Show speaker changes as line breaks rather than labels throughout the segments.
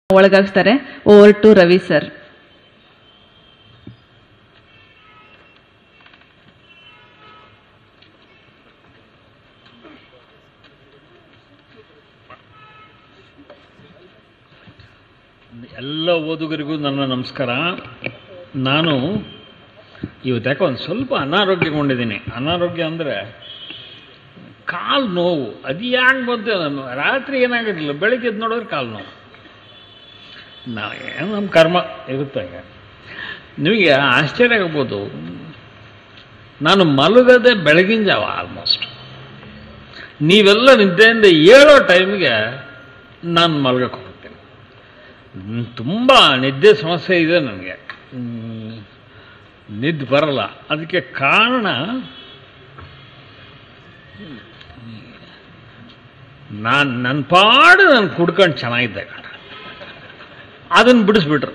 ಒಳಗಾಗ್ತಾರೆ over to Ravi sir
ಎಲ್ಲ ಓದುಗರಿಗೂ ನನ್ನ ನಮಸ್ಕಾರ ನಾನು ಇವತ್ತು ಯಾಕೋ ಒಂದು ಸ್ವಲ್ಪ ಅನಾರೋಗ್ಯಗೊಂಡಿದ್ದೀನಿ ಅನಾರೋಗ್ಯ ಅಂದರೆ ಕಾಲು ನೋವು ಅದು ಯಾಕೆ ಬಂತು ನಾನು ರಾತ್ರಿ ಏನಾಗೋದಿಲ್ಲ ಬೆಳಿಗ್ಗೆ ಎದ್ದು ನೋಡಿದ್ರೆ ಕಾಲು ನೋವು ನಾ ಏನು ನಮ್ಮ ಕರ್ಮ ಇರುತ್ತೆ ಈಗ ನಿಮಗೆ ಆಶ್ಚರ್ಯ ಆಗ್ಬೋದು ನಾನು ಮಲಗದೆ ಬೆಳಗಿನ ಜಾವ ಆಲ್ಮೋಸ್ಟ್ ನೀವೆಲ್ಲ ನಿದ್ದೆಯಿಂದ ಏಳೋ ಟೈಮಿಗೆ ನಾನು ಮಲಗಕ್ಕೆ ಹೋಗ್ತೀನಿ ಹ್ಮ್, ತುಂಬ ನಿದ್ದೆ ಸಮಸ್ಯೆ ಇದೆ ನನಗೆ ಹ್ಮ್, ನಿದ್ದೆ ಬರಲ್ಲ ಅದಕ್ಕೆ ಕಾರಣ ನಾನು ನನ್ನ ಪಾಡು ನಾನು ಕುಡ್ಕೊಂಡು ಚೆನ್ನಾಗಿದ್ದೆ ಕಣ ಅದನ್ನು ಬಿಡಿಸ್ಬಿಟ್ರು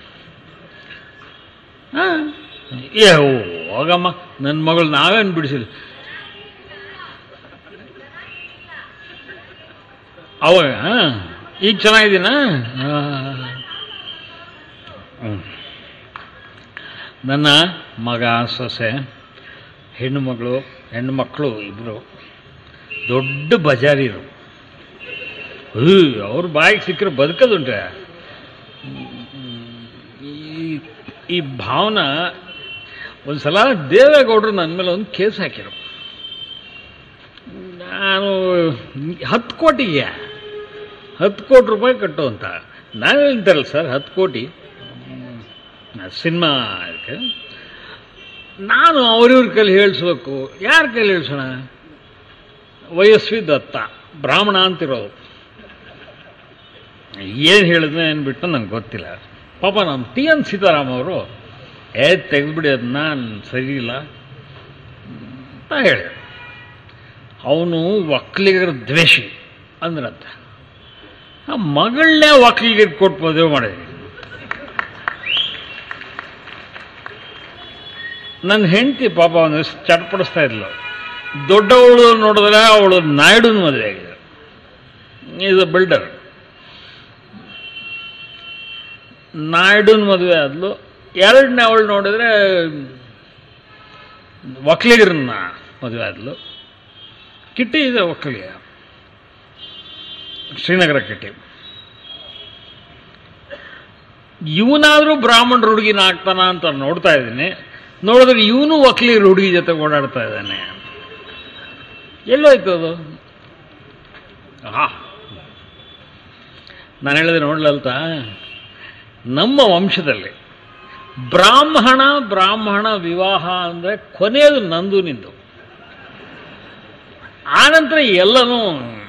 ಹಾಂ ಏ ಹೋಗಮ್ಮ ನನ್ನ ಮಗಳು ನಾವೇನು ಬಿಡಿಸಿಲ್ಲ ಅವಾಗ ಈಗ ಚೆನ್ನಾಗಿದ್ದೀನಾ ಹ್ಮ್. ನನ್ನ ಮಗ ಸೊಸೆ ಹೆಣ್ಣು ಮಗಳು ಹೆಣ್ಣು ಮಕ್ಕಳು ಇಬ್ಬರು ದೊಡ್ಡ ಬಜಾರಿರು ಹೂ ಅವ್ರ ಬಾಯಿಗೆ ಸಿಕ್ಕರೆ ಬದುಕೋದುಂಟೆ ಈ ಈ ಭಾವನ ಒಂದು ಸಲ ದೇವೇಗೌಡರು ನನ್ನ ಮೇಲೆ ಒಂದು ಕೇಸ್ ಹಾಕಿರು ನಾನು ಹತ್ತು ಕೋಟಿಗೆ ಹತ್ತು ಕೋಟಿ ರೂಪಾಯಿ ಕಟ್ಟು ಅಂತ ನಾನು ಹೇಳ್ತಾರಲ್ಲ ಸರ್ ಹತ್ತು ಕೋಟಿ ಸಿನಿಮಾ ಅದಕ್ಕೆ ನಾನು ಅವ್ರಿವ್ರ ಕೈಲಿ ಹೇಳಿಸ್ಬೇಕು ಯಾರ ಕೈಲಿ ಹೇಳಿಸೋಣ ವಯಸ್ವಿ ದತ್ತ ಬ್ರಾಹ್ಮಣ ಅಂತಿರೋದು ಏನು ಹೇಳಿದ್ನೆ ಅಂದ್ಬಿಟ್ಟು ನಂಗೆ ಗೊತ್ತಿಲ್ಲ ಪಾಪ ನಮ್ಮ ಟಿ ಎನ್ ಸೀತಾರಾಮ್ ಅವರು ಏ ತೆಗೆದ್ಬಿಡಿ ಅದು ನಾನು ಸರಿ ಇಲ್ಲ ಅಂತ ಹೇಳಿದೆ ಅವನು ಒಕ್ಕಲಿಗರ ದ್ವೇಷಿ ಅಂದ್ರಂತ ಆ ಮಗಳನ್ನೇ ಒಕ್ಕಲಿಗರಿಗೆ ಕೊಟ್ಟು ಮದುವೆ ಮಾಡಿದ್ವಿ ನನ್ನ ಹೆಂಡತಿ ಪಾಪ ಅವನು ಚಟ್ಪಡಿಸ್ತಾ ಇದ್ಲು ದೊಡ್ಡವಳು ನೋಡಿದ್ರೆ ಅವಳು ನಾಯ್ಡುನ ಮದುವೆ ಆಗಿದೆ ಈಸ್ ಅ ಬಿಲ್ಡರ್ ನಾಯ್ಡುನ ಮದುವೆ ಆದ್ಲು ಎರಡನೇ ಅವಳು ನೋಡಿದ್ರೆ ಒಕ್ಕಲಿಗರನ್ನ ಮದುವೆ ಆದ್ಲು ಕಿಟ್ಟಿ ಇದೆ ಒಕ್ಕಲಿಗ ಶ್ರೀನಗರ ಕಿಟ್ಟಿ ಇವನಾದರೂ ಬ್ರಾಹ್ಮಣರ ಹುಡುಗಿನ ಆಗ್ತಾನ ಅಂತ ನೋಡ್ತಾ ಇದ್ದೀನಿ ನೋಡಿದ್ರೆ ಇವನು ಒಕ್ಕಲಿಗರ ಹುಡುಗಿ ಜೊತೆ ಓಡಾಡ್ತಾ ಇದ್ದಾನೆ ಎಲ್ಲೋಯ್ತು ಅದು ಹಾ ನಾನು ಹೇಳಿದೆ ನೋಡ್ಲಲ್ತ ನಮ್ಮ ವಂಶದಲ್ಲಿ ಬ್ರಾಹ್ಮಣ ಬ್ರಾಹ್ಮಣ ವಿವಾಹ ಅಂದರೆ ಕೊನೆಯದು ನಂದು ನಿಂದು ಆನಂತರ ಎಲ್ಲನೂ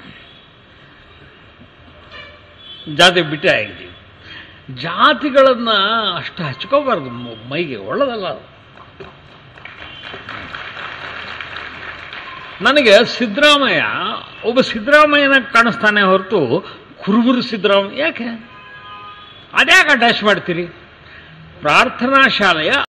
ಜಾತಿ ಬಿಟ್ಟೆ ಆಗಿದ್ದೀವಿ ಜಾತಿಗಳನ್ನು ಅಷ್ಟು ಹಚ್ಕೋಬಾರ್ದು ಮ- ಮೈಗೆ ಒಳ್ಳೆದಲ್ಲ ಅದು ನನಗೆ ಸಿದ್ದರಾಮಯ್ಯ ಒಬ್ಬ ಸಿದ್ದರಾಮಯ್ಯನ ಕಾಣಿಸ್ತಾನೆ ಹೊರತು ಕುರುಬರು ಸಿದ್ದರಾಮಯ್ಯ ಯಾಕೆ ಅದ್ಯಾಕೆ ಅಟ್ಯಾಚ್ ಮಾಡ್ತೀರಿ ಪ್ರಾರ್ಥನಾ ಶಾಲೆಯ